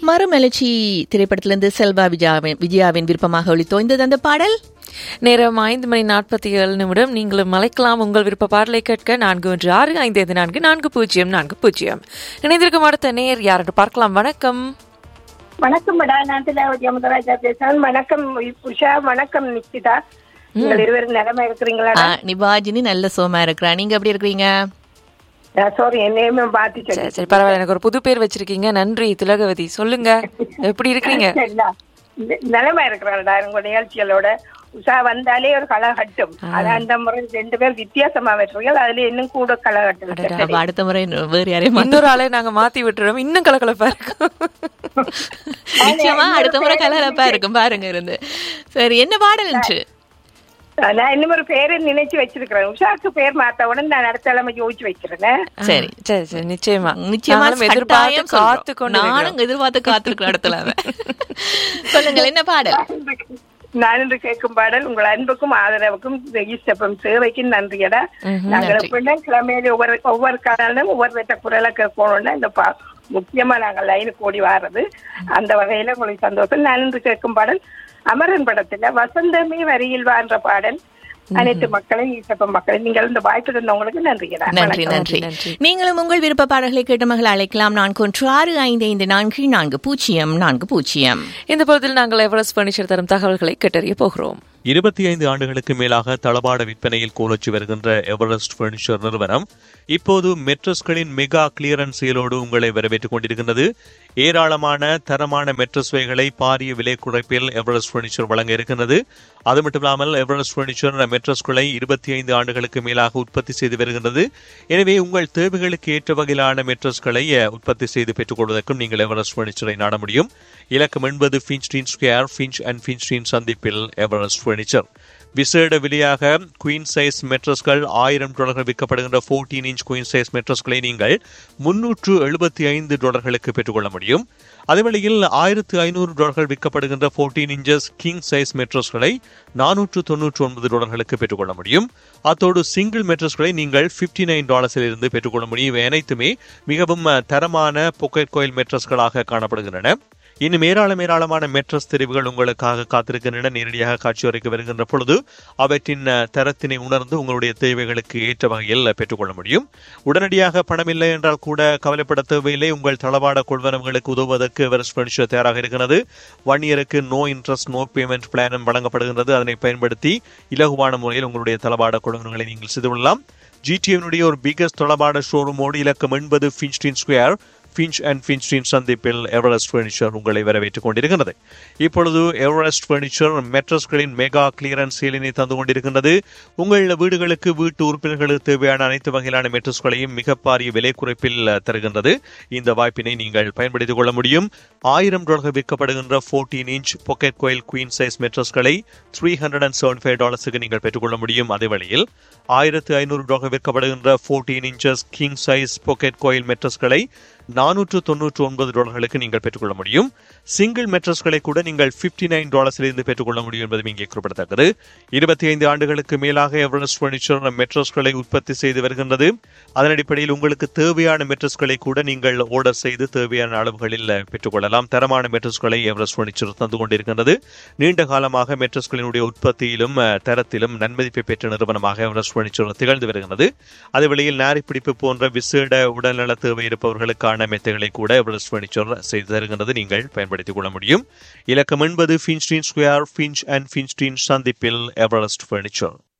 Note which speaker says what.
Speaker 1: மறுமலர்ச்சி திரைப்படத்திலிருந்து செல்வா விஜயாவின் விஜயாவின் விருப்பமாக ஒளித்தோய்ந்தது அந்த பாடல்
Speaker 2: நேரம் ஐந்து மணி நாற்பத்தி ஏழு நிமிடம் நீங்களும் மலைக்கலாம் உங்கள் விருப்ப பாடலை கேட்க நான்கு ஒன்று ஆறு ஐந்து ஐந்து நான்கு நான்கு பூஜ்ஜியம் நான்கு பூஜ்ஜியம் இணைந்திருக்கும் அடுத்த நேர் யார் என்று பார்க்கலாம் வணக்கம்
Speaker 3: வணக்கம் மேடம் நான் திலாவதி அமுதராஜா பேசுறேன் வணக்கம் உஷா வணக்கம் நிச்சிதா நீங்கள் இருவரும் நிலமா இருக்கிறீங்களா
Speaker 1: ஆ, நிபாஜினி நல்ல சோமா இருக்கிறா நீங்க எப்படி இருக்கிறீங்க
Speaker 3: சாரி என்னையுமே பார்த்து
Speaker 2: சரி
Speaker 3: சொல்லி
Speaker 2: சரி பரவாயில்ல எனக்கு ஒரு புது பேர் வச்சிருக்கீங்க நன்றி திலகவதி சொல்லுங்க எப்படி இருக்கிறீங்க
Speaker 3: நிலமா இருக்கிறாடா உங்க நிகழ்ச்சிகளோட உஷா வந்தாலே ஒரு கலகட்டும் அது அந்த முறை ரெண்டு பேர் வித்தியாசமா வெட்டுறீர்கள் அதுல இன்னும் கூட கலகட்டும்
Speaker 1: அப்ப அடுத்த முறை இன்னும் வேறு யாரையும் மாத்த-
Speaker 2: இன்னொரு ஆளை நாங்க மாத்தி விட்டுறோம் இன்னும் கலக்கலப்பா இருக்கும்
Speaker 1: நிச்சயமா அடுத்த முறை கலரப்பா இருக்கும் பாருங்க இருந்து சரி என்ன பாடல் என்று
Speaker 3: நான் இன்னும் ஒரு பேரை நினைச்சு வச்சிருக்கிறேன் உஷாக்கு பேர் மாத்த உடனே நான் அடுத்த கிழமை யோசிச்சு வைக்கிறேன்
Speaker 1: சரி
Speaker 2: சரி சரி நிச்சயமா
Speaker 1: நிச்சயமா
Speaker 2: நாங்களும் எதிர்பார்த்து
Speaker 1: கட்டாயம்
Speaker 2: காத்து
Speaker 1: சொல்றோம்.
Speaker 2: கொண்டு
Speaker 1: நானும் எதிர்பார்த்து காத்திருக்கிற இடத்துல அவன். சொல்லுங்கள் என்ன பாடல்
Speaker 3: நான் இன்று கேட்கும் பாடல் உங்கள் அன்புக்கும் ஆதரவுக்கும் ஈஸ்டப்பம் சேவைக்கும் நன்றியடா நாங்கள்
Speaker 1: நன்றி.
Speaker 3: எப்படின்னா கிழமையில ஒவ்வொரு ஒவ்வொரு காலம் ஒவ்வொரு வெட்ட குரலை கேட்கணும்னா இந்த பா முக்கியமா நாங்கள் லைனுக்கு ஓடி வாரது அந்த வகையில உங்களுக்கு சந்தோஷம் நான் இன்று கேட்கும் பாடல் அமரன் படத்துல வசந்தமே வரியில் வாழ்ற பாடல் அனைத்து மக்களையும் ஈஸ்டப்பம் மக்களையும் நீங்கள் இந்த வாய்ப்பு தந்தவங்களுக்கு நன்றியடா
Speaker 1: நன்றி நன்றி நீங்களும் உங்கள் விருப்ப பாடல்களை கேட்ட மகள் அழைக்கலாம் நான்கு ஒன்று ஆறு ஐந்து ஐந்து நான்கு நான்கு பூஜ்ஜியம் நான்கு பூஜ்ஜியம்
Speaker 2: இந்த பொழுதில் நாங்கள் எவரெஸ்ட் பர்னிச்சர் தரும் தகவல்களை கேட்டறிய போகிறோம்
Speaker 4: இருபத்தி ஐந்து ஆண்டுகளுக்கு மேலாக தளபாட விற்பனையில் கோலோச்சி வருகின்ற எவரெஸ்ட் பர்னிச்சர் நிறுவனம் இப்போது மெட்ரஸ்களின் மெகா கிளியரன்ஸ் சேலோடு உங்களை வரவேற்றுக் கொண்டிருக்கின்றது ஏராளமான தரமான மெட்ரஸ் வகைகளை பாரிய விலை குறைப்பில் எவரெஸ்ட் பர்னிச்சர் வழங்க இருக்கின்றது அது மட்டுமில்லாமல் எவரெஸ்ட் பர்னிச்சர் மெட்ரஸ்களை இருபத்தி ஐந்து ஆண்டுகளுக்கு மேலாக உற்பத்தி செய்து வருகின்றது எனவே உங்கள் தேவைகளுக்கு ஏற்ற வகையிலான மெட்ரஸ்களை அஹ், உற்பத்தி செய்து பெற்றுக் கொள்வதற்கும் நீங்கள் எவரெஸ்ட் பர்னிச்சரை நாட முடியும் இலக்கம் என்பது Finstein square Finch and Finstein சந்திப்பில் எவரெஸ்ட் பர்னிச்சர் விசேட விலையாக குயின் சைஸ் மெட்ரஸ்கள் ஆயிரம் டாலர்கள் விற்கப்படுகின்ற 14 இன்ச் குயின் சைஸ் மெட்ரஸ்களை நீங்கள் முன்னூற்று எழுபத்தி ஐந்து டாலர்களுக்கு பெற்றுக்கொள்ள முடியும் அதேவேளையில் ஆயிரத்து ஐநூறு டாலர்கள் விற்கப்படுகின்ற 14 இன்ச்சஸ் கிங் சைஸ் மெட்ரஸ்களை நானூற்று தொன்னூற்று ஒன்பது டாலர்களுக்கு பெற்றுக்கொள்ள முடியும் அத்தோடு சிங்கிள் மெட்ரஸ்களை நீங்கள் 59 நைன் டாலர்ஸில் இருந்து பெற்றுக்கொள்ள முடியும் இவை அனைத்துமே மிகவும் அஹ், தரமான பொக்கெட் கோயில் மெட்ரஸ்களாக காணப்படுகின்றன இன்னும் ஏராளம் ஏராளமான மெட்ரஸ் தெரிவுகள் உங்களுக்காக காத்திருக்கின்றன நேரடியாக காட்சி வரைக்கு வருகின்ற பொழுது அவற்றின் அஹ், தரத்தினை உணர்ந்து உங்களுடைய தேவைகளுக்கு ஏற்ற வகையில் பெற்றுக்கொள்ள முடியும் உடனடியாக பணம் இல்லை என்றால் கூட கவலைப்பட தேவையில்லை உங்கள் தளவாட கொள்வனவுகளுக்கு உதவுவதற்கு எவரெஸ்ட் பர்னிச்சர் தயாராக இருக்கிறது ஒன் இயருக்கு நோ இன்ட்ரெஸ்ட் நோ பேமெண்ட் பிளானும் வழங்கப்படுகின்றது அதனை பயன்படுத்தி இலகுவான முறையில் உங்களுடைய தளவாட கொள்வனவுகளை நீங்கள் செய்து கொள்ளலாம் ஜிடிஎனுடைய ஒரு பிகஸ்ட் தளபாட ஷோரூமோடு இலக்கம் எண்பது Finstein square Finch and Finstein சந்திப்பில் எவரெஸ்ட் ஃபர்னிச்சர் உங்களை வரவேற்றுக் கொண்டிருக்கிறது இப்பொழுது எவரெஸ்ட் ஃபர்னிச்சர் மெட்ரஸ்களின் மெகா கிளியரன்ஸ் சேலினை தந்து கொண்டிருக்கின்றது உங்கள் வீடுகளுக்கு வீட்டு உறுப்பினர்களுக்கு தேவையான அனைத்து வகையிலான மெட்ரஸ்களையும் மிக பாரிய விலை குறைப்பில் அஹ், தருகின்றது இந்த வாய்ப்பினை நீங்கள் பயன்படுத்திக் கொள்ள முடியும் ஆயிரம் டாலர்கள் விற்கப்படுகின்ற 14 inch pocket coil queen size மெட்ரஸ்களை three hundred and seven five டாலர்ஸுக்கு நீங்கள் பெற்றுக்கொள்ள முடியும் அதே வழியில் ஆயிரத்து ஐநூறு டாலர் விற்கப்படுகின்ற 14 inches king size pocket coil மெட்ரஸ்களை நானூற்று தொன்னூற்று ஒன்பது டாலர்களுக்கு நீங்கள் பெற்றுக்கொள்ள முடியும் சிங்கிள் மெட்ரஸ்களை கூட நீங்கள் 59 நைன் டாலர்ஸிலிருந்து பெற்றுக்கொள்ள முடியும் என்பதும் இங்கே குறிப்பிடத்தக்கது இருபத்தி ஐந்து ஆண்டுகளுக்கு மேலாக எவரெஸ்ட் பர்னிச்சர் மெட்ரஸ்களை உற்பத்தி செய்து வருகின்றது அதன் அடிப்படையில் உங்களுக்கு தேவையான மெட்ரஸ்களை கூட நீங்கள் ஆர்டர் செய்து தேவையான அளவுகளில் பெற்றுக்கொள்ளலாம் தரமான மெட்ரஸ்களை எவரெஸ்ட் பர்னிச்சர் தந்து கொண்டிருக்கின்றது நீண்ட காலமாக மெட்ரஸ்களினுடைய உற்பத்தியிலும் அஹ், தரத்திலும் நன்மதிப்பை பெற்ற நிறுவனமாக எவரெஸ்ட் பர்னிச்சர் திகழ்ந்து வருகிறது அதே வேளையில் நாரிப்பிடிப்பு போன்ற விசேட உடல்நல தேவை இருப்பவர்களுக்கான மெத்தைகளை கூட எவரெஸ்ட் பர்னிச்சர் செய்து தருகின்றது நீங்கள் பயன்படுத்திக் கொள்ள முடியும் இலக்கம் என்பது Finstein square Finch and Finstein சந்திப்பில் எவரெஸ்ட் பர்னிச்சர்